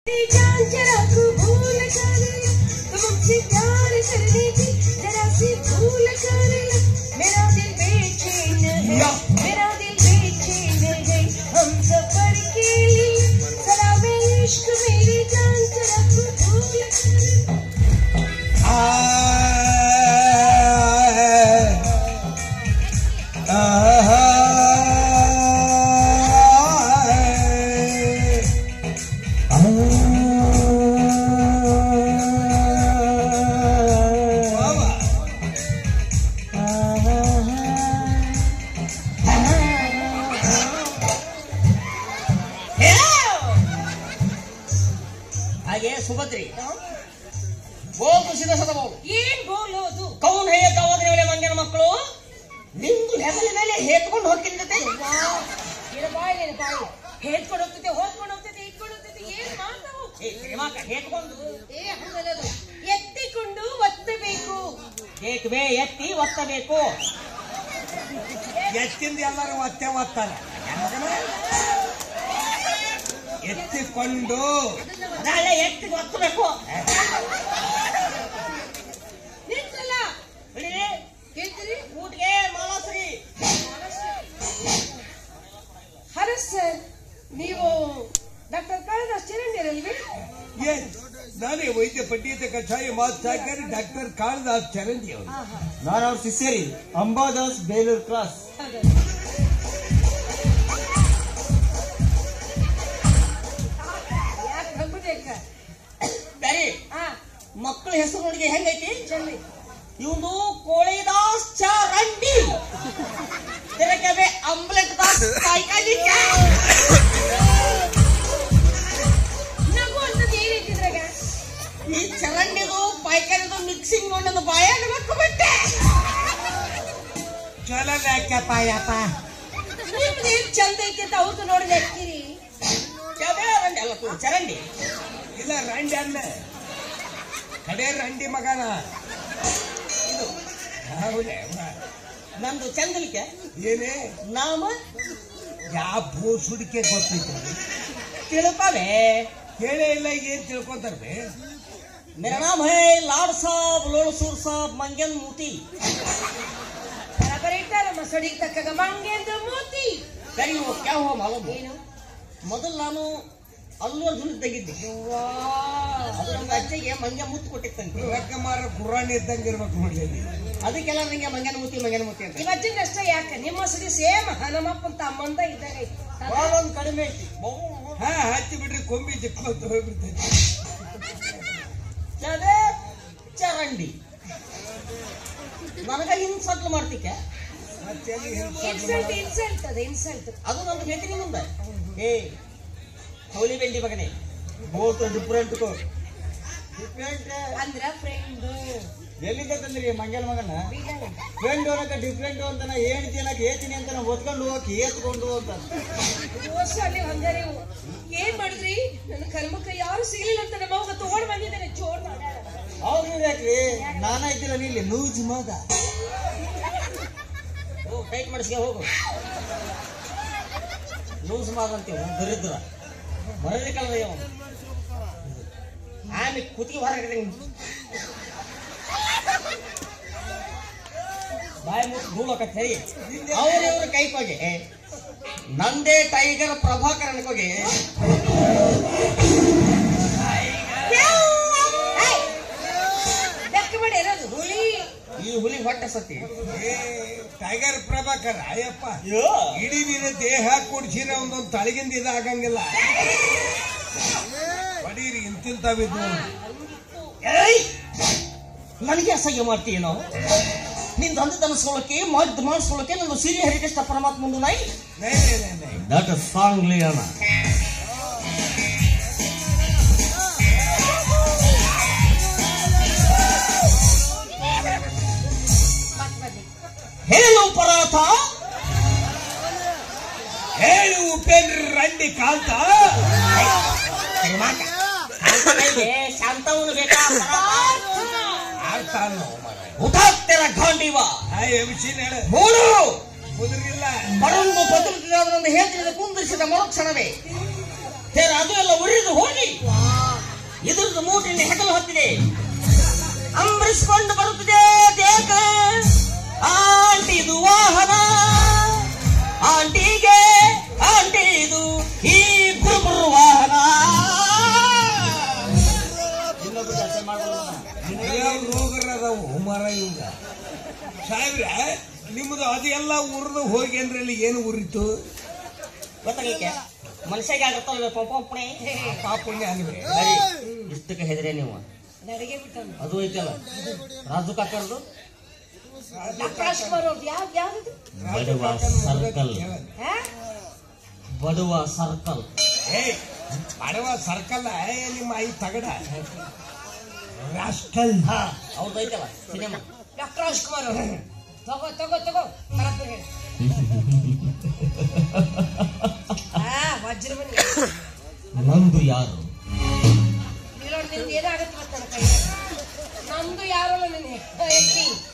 जान जरा तू भूल कर ले तुमसे प्यार करने की जरा सी भूल कर ले मेरा दिल बेचैन है मेरा दिल बेचैन है हम सफर के लिए सलाम इश्क मेरी जान जरा तू भूल कर ले ಹಾಗೆ ಸುಭದ್ರಿ ಬೋಲು ಸಿದ ಸದ ಬೋಲು ಏನ್ ಬೋಲೋದು ಕೌನ್ ಹೇ ಕವದ್ರೆ ವೇಳೆ ಮಂಗನ ಮಕ್ಕಳು ನಿಮ್ದು ಹೆಗಲ ಮೇಲೆ ಹೇತ್ಕೊಂಡು ಹೋಗ್ತಿರ್ತೈತೆ ಏನ ಬಾಯಿ ಏನ ಬಾಯಿ ಹೇಳ್ಕೊಂಡು ಹೋಗ್ತದೆ ಹೋಗ್ಕೊಂಡು ಹೋಗ್ತದೆ ಇಟ್ಕೊಂಡು ಹೋಗ್ತದೆ ಏನ್ ಮಾತಾವು ಏ, ಪ್ರೇಮಾಕ ಹೇತ್ಕೊಂಡು ಏ ಹಂಗಲ್ಲದು ಎತ್ತಿಕೊಂಡು ಒತ್ತಬೇಕು ಹೇತ್ವೆ ಎತ್ತಿ ಒತ್ತಬೇಕು ಎತ್ತಿಂದ ಎಲ್ಲರೂ ಒತ್ತೆ ಒತ್ತಾರೆ ಎತ್ತಿಕೊಂಡು ನಾಳೆ ಎತ್ತಿ ಒತ್ತಬೇಕು ನಿಂತಲ್ಲ ಬಿಡಿರಿ ಕೇಳ್ತೀರಿ ಊಟಿಗೆ ಮಾಲಾಶ್ರೀ ಹಲೋ ಸರ್ ನೀವು ಡಾಕ್ಟರ್ ಕಾಳಿದಾಸ್ ಚಿರಂಡಿರಲ್ವಿ ಏನ್ ನಾನೇ ವೈದ್ಯ ಪಂಡಿತ ಕಷಾಯ ಮಾಸ್ತಾಕರ್ ಡಾಕ್ಟರ್ ಕಾಳಿದಾಸ್ ಚರಂಜಿ ಅವರು ನಾನು ಅವ್ರ ಶಿಷ್ಯರಿ ಅಂಬಾದಾಸ್ ಬೇಲೂರ್ ಕ್ಲಾಸ್ ಯಾಕೆ ನಂಬುದೇಕ ಬ್ಯಾರಿ ಹಾ ಮಕ್ಕಳ ಹೆಸರು ನೋಡಿಗೆ ಹೆಂಗೈತಿ ಚೆನ್ನಿ ಇವನು ಕೋಳಿದಾಸ್ ಚರಂಡಿ ತಿರಕವೆ ಅಂಬ್ಲೆಟ್ ದಾಸ್ ಕಾಯ್ಕಾಲಿಕ ನಗು ಅಂತದ್ದು ಏನೈತಿದ್ರಾಗ ಈ ಚರಂಡಿದು ಪಾಯ್ಕಾನಿದು ಮಿಕ್ಸಿಂಗ್ ನೋಡೋದು ಬಾಯಾಗ ಬಿಟ್ಟೆ ಚಲೋ ಯಾಕಪ್ಪ ಯಪ್ಪ ನಿಮ್ದು ಏನ್ ಚಂದ ಐತಿ ಅಂತ ಅವ್ರದ್ದು ನೋಡಿದ್ರೆ ಹಾಕಿರಿ ಚರಂಡಿ ಅಲ್ಲ ಕೂ, ಚರಂಡಿ ಇಲ್ಲ ರಂಡಿ ಅಲ್ಲ ಕಡೆ ರಂಡಿ ಮಗನ ಇದು ಹೌದೇ ನಂದು ಚಂದಲಿಕೆ ಏನೇ ನಾಮ ಯಾವ ಬೋಸುಡಿಕೆ ಗೊತ್ತೈತೆ ತಿಳ್ಕವೆ ಕೇಳೇ ಇಲ್ಲ ಏನ್ ತಿಳ್ಕೊಂತಾರ್ಬೆ मेरा नाम है लाड साहब लोड़सूर साहब मंगन मूती ಬರಾಬರಿ ಇಟ್ಟಾರ ಮಸಡಿಗೆ ತಕ್ಕಾಗ ಮಂಗೆಂದು ಮೂತಿ ಸರಿ वो क्या हुआ मालूम है? ಏನು ಮೊದಲು ನಾನು ಅಲ್ಲು ಅರ್ಜುನ್ ತೆಗಿದ್ದೆ ವಾ ಅದು ನಮ್ಮ ಅಜ್ಜಗೆ ಮಂಗೆ ಮುತ್ತು ಕೊಟ್ಟಿತ್ತಂತೆ ರಕ್ಕಮಾರ ಗುರಾಣಿ ಇದ್ದಂಗೆ ಇರ್ಬೇಕು ನೋಡಿ ಅದಕ್ಕೆಲ್ಲ ನಂಗೆ ಮಂಗನ ಮುತ್ತಿ ಮಂಗನ ಮುತ್ತಿ ಅಂತ ಇವತ್ತಿನ ಅಷ್ಟೇ ಯಾಕೆ ನಿಮ್ಮ ಸಡಿ ಸೇಮ್ ಹನುಮಪ್ಪನ ತಮ್ಮಂದ ಇದ್ದಾಗ ಐತಿ ಬಾಳೊಂದು ಕಡಿಮೆ ಐತಿ ಹಾ ಹಚ್ಚಿ ಬಿಡ್ರಿ ಕೊಂಬಿ ಚಿಕ್ಕೊಂತ ಹೋಗ್ಬಿಡ್ತೈತಿ ಅದೇ ಚರಂಡಿ ನನಗ ಹಿಂಗ್ ಸಟ್ಲು ಮಾಡ್ತಿಕ್ಕೆ ಮತ್ತೆ ಎಲ್ಲಿ ಹಿಂಸೆ ಇನ್ಸಲ್ಟ್ ಇನ್ಸಲ್ಟ್ ಅದು ಇನ್ಸಲ್ಟ್ ಅದು ನಂದು ಹೇಳ್ತೀನಿ ಮುಂದೆ ಏ ಹೌಲಿ ಬೆಂಡಿ ಮಗನೇ ಬೋಟ್ ಡಿಫ್ರೆಂಟ್ ಡಿಫ್ರೆಂಟ್ ಅಂದ್ರ ಫ್ರೆಂಡ್ ಎಲ್ಲಿಂದ ತಂದ್ರಿ ಮಂಗಲ್ ಮಗನ ಫ್ರೆಂಡ್ ಅನ್ನಕ ಡಿಫ್ರೆಂಟ್ ಅಂತ ನಾ ಹೇಳ್ತೀನಿ ಅನ್ನಕ್ ಹೇಳ್ತೀನಿ ಅಂತ ನಾ ಒತ್ಕೊಂಡು ಹೋಗಕ್ಕೆ ಏತ್ಕೊಂಡು ಅಂತ ವರ್ಷ ಅಲ್ಲಿ ಹಂಗಾರೆ ಇವು. ಏನ್ ಮಾಡಿದ್ರಿ ನನ್ನ ಕರ್ಮಕ್ಕ ಯಾರು ಸಿಗ್ಲಿಲ್ಲ ಅಂತ ನಮ್ಮ ಅವ್ಗ ತಗೊಂಡ್ ಬಂದಿದ್ದೇನೆ ಜೋರ್ ಮಾಡ್ಯಾರ ಅವ್ರು ಯಾಕ್ರಿ ನಾನ ಇದ್ದಿಲ್ಲ ನೀ ಇಲ್ಲಿ ನೂಜ್ ಮಗ ಹೋಗು ಟೈಟ್ ಮಾಡಿಸ್ಗೆ ಹೋಗು ಲೂಸ್ ಮಾಡಂತೀವಿ ದರಿದ್ರ ಮರಳಿ ಕಲ್ವ ಇವ ಆಮೇಲೆ ಕುತ್ತಿಗೆ ಹೊರಗಡೆ ಬಾಯಿ ಮುಟ್ಟು ಧೂಳಕತ್ತೆ ಹೇಳಿ ಅವ್ರ ಇವ್ರ ಕೈಕೋಗೆ ನಂದೇ ಟೈಗರ್ ಪ್ರಭಾಕರ್ ಅನ್ಕೋಗೆ ಲೆಕ್ಕ ಮಾಡಿ ಇರೋದು ಹುಳಿ ಈ ಹುಲಿ ಹೊಟ್ಟೆ ಸತಿ ಏ ಟೈಗರ್ ಪ್ರಭಾಕರ್ ಅಯ್ಯಪ್ಪ ಇಡೀ ದಿನ ದೇಹ ಕುಡ್ಸಿರ ಒಂದೊಂದು ತಳಗಿಂದ ಇದಾಗಂಗಿಲ್ಲ ಬಡೀರಿ ಇಂತಿಂತಾವಿದ್ದು ಏಯ್! ನನಗೆ ಅಸಹ್ಯ ಮಾಡ್ತೀಯೇನೋ ನಿಂದು ಅಂದ ತನಸ್ಕೊಳ್ಳೋಕೆ ಮದ್ದು ಮಾಡಿಸ್ಕೊಳ್ಳೋಕೆ ನನ್ನ ಸಿರಿ ಹೆರಿಟೇಜ್ ಪರಮಾತ್ಮ ಮುಂದೆ ನಾಯಿ ನೈ ನೈ ನೈ ನೈ ದಟ್ ಸಾಂಗ್ಲಿ ಅಣ್ಣ ಮತ್ ಬನ್ನಿ ಹೇಳು ಪರಾಥ ಹೇಳು ಉಪೇಂದ್ರ ರಂಡಿ ಕಾಂತ ಶಾಂತವನು ಬೇಕಾ ಆಡ್ತಾನ ಹುತಾತ್ತರ ಗಾಂಡಿವ ಆ ಎಬ್ಸಿನ ಹೇಳ ಮೂರು ಕುದುರಿಲ್ಲ ಬಡವನು ಬದುಕಿದಾದ್ರನ್ನು ಹೇಳ್ತಿದ್ದ ಕುಂದಿರಿಸಿದ ಮರುಕ್ಷಣವೇ ತೇರ ಅದು ಎಲ್ಲ ಉರಿದು ಹೋಗಿ ಸ್ಕೂಟಿನ ಹೆಗಲು ಹೊತ್ತಿದೆ ಅಂಬರಿಸಿಕೊಂಡು ಬರುತ್ತಿದೆ ದೇಕ ಆಂಟಿ ಇದು ವಾಹನ ಆಂಟಿಗೆ ಆಂಟಿ ಇದು ಈ ಗುರುಗುರು ವಾಹನ ಇನ್ನೊಬ್ರು ಚರ್ಚೆ ಮಾಡೋದು ಯಾವ ರೋಗರದವು ಮರ ಇವಾಗ ಸಾಹೇಬ್ರ ನಿಮ್ದು ಅದೆಲ್ಲ ಉರಿದು ಹೋಗಿ ಅಂದ್ರೆ ಅಲ್ಲಿ ಏನು ಉರಿತು ಗೊತ್ತಾಗೈತೆ ಮನುಷ್ಯಗೆ ಆಗುತ್ತಲ್ಲ ಪಂಪಣೆ ಪಾಪುಣ್ಯ ಆಗ್ಬೇಕು ಇಷ್ಟಕ್ಕೆ ಹೆದರೇ ನೀವು ನಡಿಗೆ ಬಿಟ್ಟನು ಅದು ಐತಲ್ಲ ರಾಜು ಕಾಕರ್ದು ರಾಜ್ಕುಮಾರ್ ಅವ್ರದ್ದು ಯಾವ್ದು ಯಾವ್ದು ಬಡವ ಸರ್ಕಲ್ ಹಾ ಬಡವ ಸರ್ಕಲ್ ಏಯ್ ಬಡವ ಸರ್ಕಲ್ ಏ ನಿಮ್ಮ ಐ ತಗಡ ರಾಸ್ಕಲ್ ಹಾ ಅವ್ರದ್ದು ಐತಲ್ಲ ಸಿನಿಮಾ ಡಾಕ್ಟರ್ ರಾಜ್ಕುಮಾರ್ ಅವರು ತಗೋ ತಗೋ ತಗೋ ಕರೆಕ್ಟ್ ಹೇಳಿ ಹಾ ವಜ್ರಮಣಿ ನಂದು ಯಾರು ಇಲ್ಲ ನಿಂದು ಏನಾಗುತ್ತೆ ಗೊತ್ತ ನನ್ನ ಕೈ ನಮ್ದು ಯಾರಲ್ಲ ನಿನ್ನೆ ಎತ್ತಿ